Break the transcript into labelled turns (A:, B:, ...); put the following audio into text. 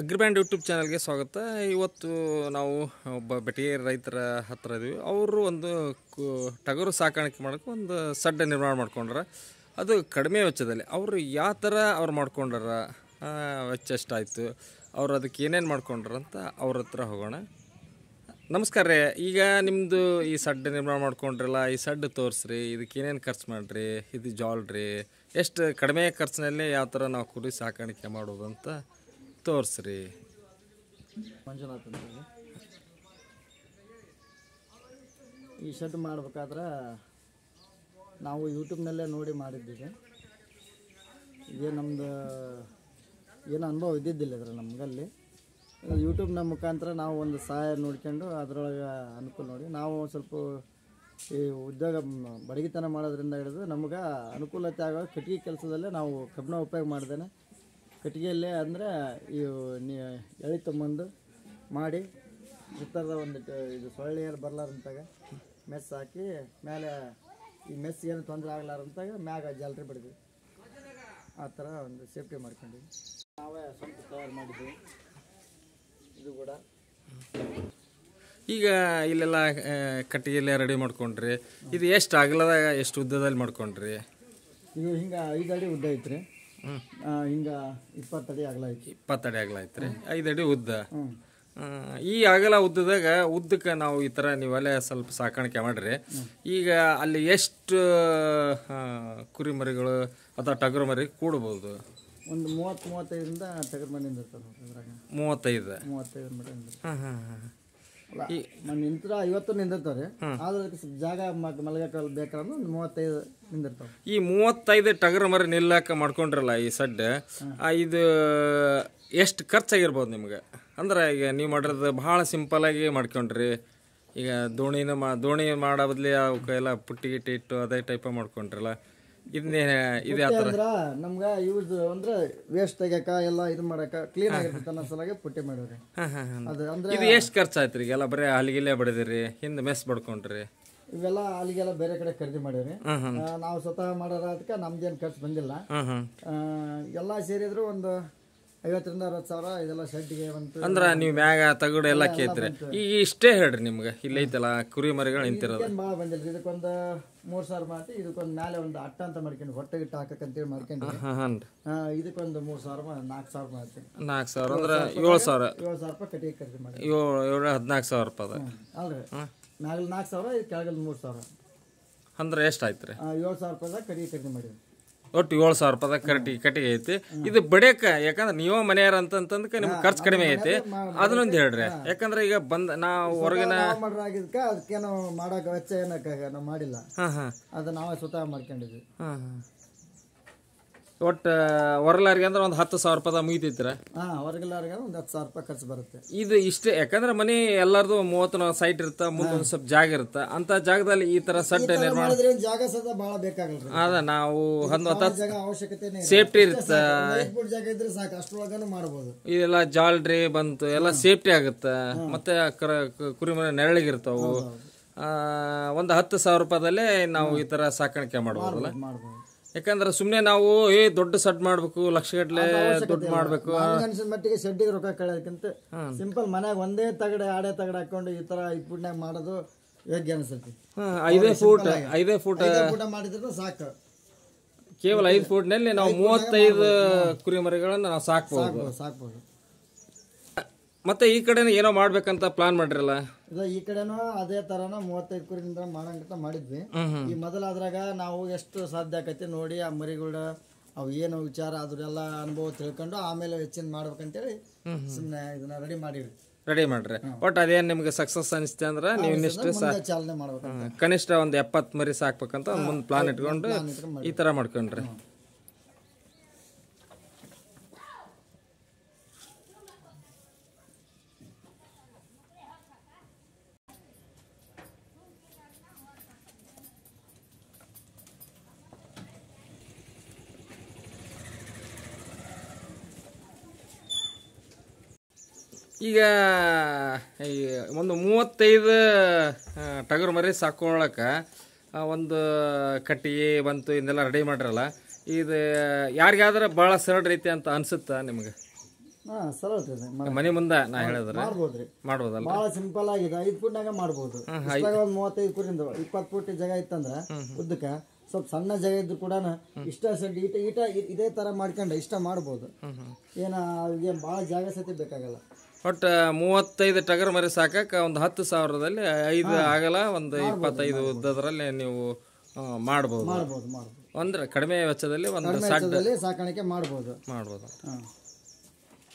A: ಅಗ್ರಿಬ್ಯಾಂಡ್ YouTube ಚಾನಲ್ಗೆ ಸ್ವಾಗತ ಇವತ್ತು ನಾವು ಒಬ್ಬ ಬೆಟಗೇರಿ ರೈತರ ಹತ್ರ ಇದೀವಿ ಅವರು ಒಂದು ಕು- ಟಗರು ಸಾಕಾಣಿಕೆ ಮಾಡೋಕ್ಕೆ ಒಂದು ಸಡ್ಡ ನಿರ್ಮಾಣ ಮಾಡ್ಕೊಂಡ್ರ ಅದು ಕಡಿಮೆ ವೆಚ್ಚದಲ್ಲಿ ಅವರು ಯಾವ ಥರ ಅವ್ರು ಮಾಡ್ಕೊಂಡಾರ ಆ, ವೆಚ್ಚ ಎಷ್ಟಾಯಿತು ಅವ್ರು ಅದಕ್ಕೆ ಏನೇನು ಮಾಡ್ಕೊಂಡ್ರ ಅಂತ ಅವ್ರ ಹತ್ರ ಹೋಗೋಣ ನಮಸ್ಕಾರ ರೀ ಈಗ ನಿಮ್ಮದು ಈ ಸಡ್ಡು ನಿರ್ಮಾಣ ಮಾಡ್ಕೊಂಡ್ರಲ್ಲ ಈ ಸಡ್ಡು ತೋರಿಸ್ರಿ ಇದಕ್ಕೆ ಏನೇನು ಖರ್ಚು ಮಾಡ್ರಿ ಇದು ಜಾಲ್ರಿ ಎಷ್ಟು ಕಡಿಮೆ ಖರ್ಚಿನಲ್ಲಿ ಯಾವ ಥರ ನಾವು ಕುರಿ ಸಾಕಾಣಿಕೆ ಮಾಡೋದು ಅಂತ ತೋರಿಸ್ರಿ
B: ಮಂಜುನಾಥ್ ಅಂತೇಳಿ ಈ ಶೆಡ್ ಮಾಡ್ಬೇಕಾದ್ರೆ ನಾವು ಯೂಟ್ಯೂಬ್ನಲ್ಲೇ ನೋಡಿ ಮಾಡಿದ್ದೀವಿ ಇದೇ ನಮ್ಮದು ಏನು ಅನುಭವ ಇದ್ದಿದ್ದಿಲ್ಲ ಇದ್ರ ನಮಗಲ್ಲಿ ಯೂಟ್ಯೂಬ್ನ ಮುಖಾಂತರ ನಾವು ಒಂದು ಸಹಾಯ ನೋಡ್ಕೊಂಡು ಅದರೊಳಗೆ ಅನುಕೂಲ ನೋಡಿ ನಾವು ಸ್ವಲ್ಪ ಈ ಉದ್ಯೋಗ ಮ್- ಬಡಗಿತನ ಮಾಡೋದ್ರಿಂದ ಹಿಡಿದು ನಮ್ಗೆ ಅನುಕೂಲತೆ ಆಗೋ ಕಟ್ಟಿಗೆ ಕೆಲಸದಲ್ಲೇ ನಾವು ಕಬ್ಬಣ ಉಪಯೋಗ ಮಾಡ್ದೇನೆ ಕಟ್ಟಿಗೆಯಲ್ಲೇ ಅಂದರೆ ಇವು ನೀ ಎಳಿ ತೊಗೊಂಬಂದು ಮಾಡಿ ಈ ಥರದ ಒಂದು ಟ- ಇದು ಸೊಳ್ಳೆ ಏನು ಬರ್ಲಾರಂತಾಗ ಮೆಸ್ ಹಾಕಿ ಮೇಲೆ ಈ ಮೆಸ್ ಏನು ತೊಂದರೆ ಆಗ್ಲಾರಂತಾಗ ಮ್ಯಾಗ ಜಾಲರಿ ಬಿಡಿದ್ವಿ ಆ ಥರ ಒಂದು ಸೇಫ್ಟಿ ಮಾಡ್ಕೊಂಡಿವಿ ನಾವೇ ಸ್ವಂತ ತಯಾರು ಮಾಡಿದ್ವಿ ಇದು ಕೂಡ
A: ಈಗ ಇಲ್ಲೆಲ್ಲ ಆ, ಕಟ್ಟಿಗೆಲ್ಲ ರೆಡಿ ಮಾಡ್ಕೊಂಡ್ರಿ ಇದು ಎಷ್ಟು ಅಗಲದಾಗ ಎಷ್ಟು ಉದ್ದದಲ್ಲಿ ಮಾಡ್ಕೊಂಡ್ರಿ
B: ಇದು ಹಿಂಗೆ ಐದು ಅಡಿ ಉದ್ದ ಐತ್ರಿ ಹಿಂಗೆ ಇಪ್ಪತ್ತು ಅಡಿ ಅಗಲ ಐತಿ
A: ಇಪ್ಪತ್ತಡಿ ಅಗಲ ಐತ್ರಿ ಐದು ಅಡಿ ಉದ್ದ
B: ಹ್ಞೂ
A: ಆ, ಈ ಅಗಲ ಉದ್ದದಾಗ ಉದ್ದಕ್ಕೆ ನಾವು ಈ ಥರ ನೀವೆಲ್ಲ ಸ್ವಲ್ಪ ಸಾಕಾಣಿಕೆ ಮಾಡ್ರಿ ಈಗ ಅಲ್ಲಿ ಎಷ್ಟು ಆ, ಕುರಿ ಮರಿಗಳು ಅಥವಾ ಟಗರು ಮರಿ ಕೂಡ್ಬೋದು
B: ಒಂದು ಮೂವತ್ತು ಮೂವತ್ತೈದರಿಂದ ತೆಗೆದು ಮನೆಯಿಂದ ಇರ್ತದೆ ನೋಡ್ರಿ ಇದ್ರಾಗ
A: ಮೂವತ್ತೈದು
B: ಮೂವತ್ತೈದು ಮಟ್ಟ
A: ಹಾಂ ಹಾಂ ಹಾಂ
B: ಅಲ್ಲ ಮನೆ ನಿಂತ್ರ ಐವತ್ತು ನಿಂದಿರ್ತಾವ್ರಿ ಆದ್ರೆ ಅದಕ್ಕೆ ಸ್ವಲ್ಪ ಜಾಗ ಮ- ಮಲಗಕ್ಕೆ ಬೇಕಂದ್ರೆ ಒಂದು ಮೂವತ್ತೈದು ನಿಂದಿರ್ತಾವೆ
A: ಈ ಮೂವತ್ತೈದು ಟಗರು ಮರಿ ನಿಲ್ಲಕ್ಕೆ ಮಾಡ್ಕೊಂಡ್ರಲ್ಲ ಈ ಸಡ್ಡು ಆ, ಇದು ಎಷ್ಟು ಖರ್ಚಾಗಿರ್ಬೋದು ನಿಮ್ಗೆ ಅಂದ್ರೆ ಈಗ ನೀವು ಮಾಡಿರೋದು ಭಾಳ ಸಿಂಪಲಾಗಿ ಮಾಡ್ಕೊಂಡ್ರಿ ಈಗ ದೋಣಿನ ಮಾ ದೋಣಿ ಮಾಡೋ ಬದಲಿ ಅವಕ್ಕೆಲ್ಲ ಪುಟ್ಟಿ ಗಿಟ್ಟಿ ಇಟ್ಟು ಅದೇ ಟೈಪ ಮಾಡ್ಕೊಂಡ್ರಲ್ಲ ಇದನ್ನೇ ಇದು ಯಾವ ಥರ
B: ಅಂದ್ರ ನಮ್ಗೆ ಯೂಸ್ ಅಂದ್ರೆ ವೇಸ್ಟ್ ತೆಗಿಯಕ ಎಲ್ಲ ಇದು ಮಾಡಕ ಕ್ಲೀನ್ ಆಗಿರ್ತೈತೆ ಅನ್ನೋ ಸಲುವಾಗಿ ಪುಟ್ಟಿ ಮಾಡಿವ್ರಿ
A: ಹಾಂ ಹಾಂ ಹಾಂ
B: ಅದು ಅಂದ್ರೆ
A: ಇದು ಎಷ್ಟು ಖರ್ಚಾಯ್ತು ರೀ ಈಗೆಲ್ಲ ಬರೀ ಹಲಿಗಿಲ್ಲೇ ಬಡಿದಿರಿ ಹಿಂದೆ ಮೆಸ್ ಬಡ್ಕೊಂಡ್ರಿ
B: ಇವೆಲ್ಲ ಅಲ್ಲಿಗೆಲ್ಲ ಬೇರೆ ಕಡೆ ಖರೀದಿ ಮಾಡಿವ್ರಿ
A: ಹಾಂ ಹಾಂ
B: ಆ, ನಾವು ಸ್ವತಃ ಮಾಡೋರ ಅದಕ್ಕೆ ನಮ್ದೇನು ಖರ್ಚು ಬಂದಿಲ್ಲ
A: ಹಾಂ ಹಾಂ
B: ಆ, ಎಲ್ಲ ಸೇರಿದ್ರು ಒಂದು ಐವತ್ತರಿಂದ ಅರವತ್ತು ಸಾವಿರ ಇದೆಲ್ಲ ಶೆಡ್ಗೆ ಬಂತು
A: ಅಂದ್ರೆ ನೀವು ಮ್ಯಾಗ ತಗಡು ಎಲ್ಲ ಕೇತ್ರಿ ಈಗ ಇಷ್ಟೇ ಹೇಳ್ರಿ ನಿಮ್ಗೆ ಇಲ್ಲಿ ಐತಲ್ಲ ಕುರಿ ಮರಿಗಳು ನಿಂತಿರೋದು
B: ಏನು ಭಾಳ ಬಂದಿಲ್ಲ ಇದಕ್ಕೊಂದು ಮೂರು ಸಾವಿರ ಮಾಡಿ ಇದಕ್ಕೊಂದು ಮೇಲೆ ಒಂದು ಅಟ್ಟ ಅಂತ ಮಾಡ್ಕೊಂಡು ಹೊಟ್ಟೆ ಗಿಟ್ಟ ಹಾಕಕ್ಕಂತೇಳಿ ಮಾಡ್ಕೊಂಡ್ವಿ
A: ಹಾಂ ಹಾಂ
B: ಆ, ಇದಕ್ಕೊಂದು ಮೂರು ಸಾವಿರ ಮಾ- ನಾಲ್ಕು ಸಾವಿರ ಮಾಡ್ತೀನಿ
A: ನಾಲ್ಕು ಸಾವಿರ ಅಂದ್ರೆ ಏಳು ಸಾವಿರ
B: ಏಳು ಸಾವಿರ ರೂಪಾಯಿ ಕಟ್ಟಿಗೆ ಖರೀದಿ ಮಾಡಿ
A: ಏಳು ಏಳು ಹದಿನಾಲ್ಕು ಸಾವಿರ ರೂಪಾಯಿ ಅದ
B: ಅಲ್ರಿ ಮ್ಯಾಗಲ್ ನಾಲ್ಕು ಸಾವಿರ ಇದು ಕೆಳಗಲ್ ಮೂರು ಸಾವಿರ
A: ಅಂದ್ರೆ ಎಷ್ಟು ಆಯ್ತು ರೀ
B: ಆ, ಏಳು ಸಾವಿರ ರೂಪಾಯಿದಾಗ ಕಟ್ಟಿಗೆ ಖರೀದಿ ಮಾಡಿವಿ
A: ಒಟ್ಟು ಏಳು ಸಾವಿರ ರೂಪಾಯಿದಾಗ ಕರೆಕ್ಟಿಗೆ ಕಟ್ಟಿಗೆ ಐತಿ ಇದು ಬಡಿಯಕ್ಕೆ ಯಾಕಂದ್ರೆ ನೀವೇ ಮನೆಯಾರ ಅಂತಂತಂದಕ್ಕೆ ನಿಮ್ಗೆ ಖರ್ಚು ಕಡಿಮೆ ಐತಿ ಅದನ್ನೊಂದು ಹೇಳ್ರಿ ಯಾಕಂದ್ರೆ ಈಗ ಬಂದ ನಾವು ಹೊರಗಿನ
B: ನಾವು ಮಾಡ್ರಾಗಿದ್ಕ ಅದಕ್ಕೇನು ಮಾಡೋಕೆ ವೆಚ್ಚ ಏನಕ್ಕೆ ನಾವು ಮಾಡಿಲ್ಲ
A: ಹಾಂ ಹಾಂ
B: ಅದು ನಾವೇ ಸ್ವತಃ ಮಾಡ್ಕೊಂಡಿದ್ವಿ
A: ಹಾಂ ಹಾಂ ಒಟ್ಟು ಹೊರಲಾರಿಗೆ ಅಂದ್ರೆ ಒಂದು ಹತ್ತು ಸಾವಿರ ರೂಪಾಯಿ ಮುಗಿತೈತ್ರ
B: ಹಾಂ ಹೊರಗೆಲ್ಲರಿಗೆ ಒಂದು ಹತ್ತು ಸಾವಿರ ರೂಪಾಯಿ ಖರ್ಚು ಬರುತ್ತೆ
A: ಇದು ಇಷ್ಟೇ ಯಾಕಂದ್ರೆ ಮನೆ ಎಲ್ಲಾರ್ದು ಮೂವತ್ತು ಸೈಟ್ ಇರುತ್ತೆ ಮುಂದೆ ಒಂದು ಸ್ವಲ್ಪ ಜಾಗ ಇರುತ್ತೆ ಅಂತ ಜಾಗದಲ್ಲಿ ಈ ತರ ಸಡ್ಡೆ ನಿರ್ಮಾಣ
B: ಮಾಡಿದ್ರೆ ಏನ್ ಜಾಗ ಸದ ಭಾಳ ಬೇಕಾಗಲ್ರಿ
A: ಅದ ನಾವು ಒಂದು
B: ಭಾಳ ಜಾಗ ಅವಶ್ಯಕತೆನೇ
A: ಸೇಫ್ಟಿ ಇರುತ್ತೆ
B: ಐದು ಫುಟ್ ಜಾಗ ಇದ್ರೆ ಸಾಕು ಅಷ್ಟರೊಳಗನು ಮಾಡ್ಬೋದು
A: ಇದೆಲ್ಲ ಜಾಲ್ರಿ ಬಂತು ಎಲ್ಲ ಸೇಫ್ಟಿ ಆಗುತ್ತೆ ಮತ್ತೆ ಕರ ಕ- ಕುರಿ ಮನೆ ನೆರಳಿಗಿರ್ತಾವು ಆ, ಒಂದು ಹತ್ತು ಸಾವಿರ ರೂಪಾಯಿದಲ್ಲೇ ನಾವು ಈ ತರ ಸಾಕಾಣಿಕೆ ಮಾಡ್ಬೋದಲ್ಲ
B: ಮಾಡ್ಬೋದು
A: ಯಾಕಂದ್ರೆ ಸುಮ್ಮನೆ ನಾವು ಏ ದೊಡ್ಡ ಸಡ್ ಮಾಡ್ಬೇಕು ಲಕ್ಷಗಟ್ಲೆ ದುಡ್ಡು ಮಾಡ್ಬೇಕು
B: ನನಗೆ ಅನ್ಸಿದ ಮಟ್ಟಿಗೆ ಶೆಡ್ಡಿಗೆ ರೊಕ್ಕ ಕಳೆಯೋದಕ್ಕಿಂತ ಸಿಂಪಲ್ ಮನ್ಯಾಗ ಒಂದೇ ತಗಡೆ ಆಡೆ ತಗಡೆ ಹಾಕೊಂಡು ಈ ತರ ಐದು ಫುಟ್ನಾಗ ಮಾಡೋದು ಯೋಗ್ಯ ಅನಿಸ್ತೈತಿ
A: ಹಾ, ಐದೇ ಫೂಟ್ ಐದೇ ಫೂಟ್
B: ಐದೇ ಫುಟ ಮಾಡಿದ್ರೆ ಸಾಕು
A: ಕೇವಲ ಐದು ಫೂಟ್ನಲ್ಲಿ ನಾವು ಮೂವತ್ತೈದು ಕುರಿ ಮರಿಗಳನ್ನ ನಾವು ಸಾಕ್ಬೋದು
B: ಸಾಕ್ಬೋದು ಸಾಕ್ಬೋದು
A: ಮತ್ತೆ ಈ ಕಡೆ ಏನೋ ಮಾಡ್ಬೇಕಂತ ಪ್ಲಾನ್ ಮಾಡಿರಲ್ಲ
B: ಇದು ಈ ಕಡೆನೂ ಅದೇ ತರನ ಮೂವತ್ತೈದು ಕುರಿಯಿಂದ ಮಾಡಂತ ಮಾಡಿದ್ವಿ
A: ಹ್ಮ್
B: ಈ ಮೊದಲ ಅದ್ರಾಗ ನಾವು ಎಷ್ಟು ಸಾಧ್ಯ ಆಕೈತಿ ನೋಡಿ ಆ ಮರಿಗಳ ಅವು ಏನು ವಿಚಾರ ಅದ್ರೆಲ್ಲ ಅನುಭವ ತಿಳ್ಕೊಂಡು ಆಮೇಲೆ ಹೆಚ್ಚಿನ ಮಾಡ್ಬೇಕಂತೇಳಿ ಸುಮ್ಮನೆ ಇದನ್ನ ರೆಡಿ ಮಾಡಿವಿ
A: ರೆಡಿ ಮಾಡ್ರಿ ಒಟ್ಟು ಅದೇನು ನಿಮ್ಗೆ ಸಕ್ಸಸ್ ಅನಿಸ್ತೆ ಅಂದ್ರೆ ನೀವು ಇನ್ನಿಷ್ಟು ಸಾ
B: ಮುಂದೆ ಚಾಲನೆ ಮಾಡ್ಬೇಕು
A: ಹಾ, ಕನಿಷ್ಠ ಒಂದು ಎಪ್ಪತ್ತು ಮರಿ ಸಾಕ್ಬೇಕಂತ ಒಂದು ಮುಂದೆ ಪ್ಲಾನ್ ಇಟ್ಕೊಂಡು ಈ ಥರ ಮಾಡ್ಕೊಂಡ್ರಿ ಈಗ ಈ ಒಂದು ಮೂವತ್ತೈದು ಆ, ಟಗರು ಮರಿ ಸಾಕೊಳ್ಳೋಕೆ ಒಂದು ಕಟ್ಟಿಗೆ ಬಂತು ಇದನ್ನೆಲ್ಲ ರೆಡಿ ಮಾಡಿರಲ್ಲ ಇದು ಯಾರಿಗಾದ್ರೆ ಭಾಳ ಸರಳ ರೀತಿ ಅಂತ ಅನ್ಸುತ್ತಾ ನಿಮ್ಗೆ
B: ಹಾಂ ಸರಳ ರೀ ಇದು. ಮ-
A: ಮನೆ ಮುಂದೆ ನಾ ಹೇಳಿದ್ರೆ
B: ಮಾಡ್ಬೋದು ರೀ
A: ಮಾಡ್ಬೋದಲ್ಲ
B: ಭಾಳ ಸಿಂಪಲ್ ಆಗಿದೆ ಐದು ಫುಟ್ನಾಗ ಮಾಡ್ಬೋದು ಇಷ್ಟಾಗ ಒಂದು ಮೂವತ್ತೈದು ಫುಟಿಂದ ಇಪ್ಪತ್ತು ಫುಟ್ ಜಾಗ ಇತ್ತಂದ್ರೆ ಉದ್ದಕ್ಕೆ ಸ್ವಲ್ಪ ಸಣ್ಣ ಜಾಗ ಇದ್ರು ಕೂಡ ಇಷ್ಟ ಸೆಡ್ ಈಟ ಈಟ ಇ- ಇದೇ ಥರ ಮಾಡ್ಕೊಂಡು ಇಷ್ಟ ಮಾಡ್ಬೋದು ಏನ ಅವ್ರಿಗೆ ಭಾಳ ಜಾಗ ಸತಿ ಬೇಕಾಗಲ್ಲ
A: ಒಟ್ಟು ಮೂವತ್ತೈದು ಟಗರ್ ಮರಿ ಸಾಕಕ್ಕೆ ಒಂದು ಹತ್ತು ಸಾವಿರದಲ್ಲಿ ಐದು ಆಗಲ್ಲ ಒಂದು ಇಪ್ಪತ್ತೈದು ಉದ್ದದ್ರಲ್ಲಿ ನೀವು ಆ, ಮಾಡ್ಬೋದು
B: ಮಾಡ್ಬೋದು ಮಾಡ್ಬೋದು
A: ಅಂದ್ರೆ ಕಡಿಮೆ ವೆಚ್ಚದಲ್ಲಿ ಒಂದು ಸಡ್
B: ವೆಚ್ಚದಲ್ಲಿ ಸಾಕಾಣಿಕೆ ಮಾಡ್ಬೋದು
A: ಮಾಡ್ಬೋದು
B: ಹಾಂ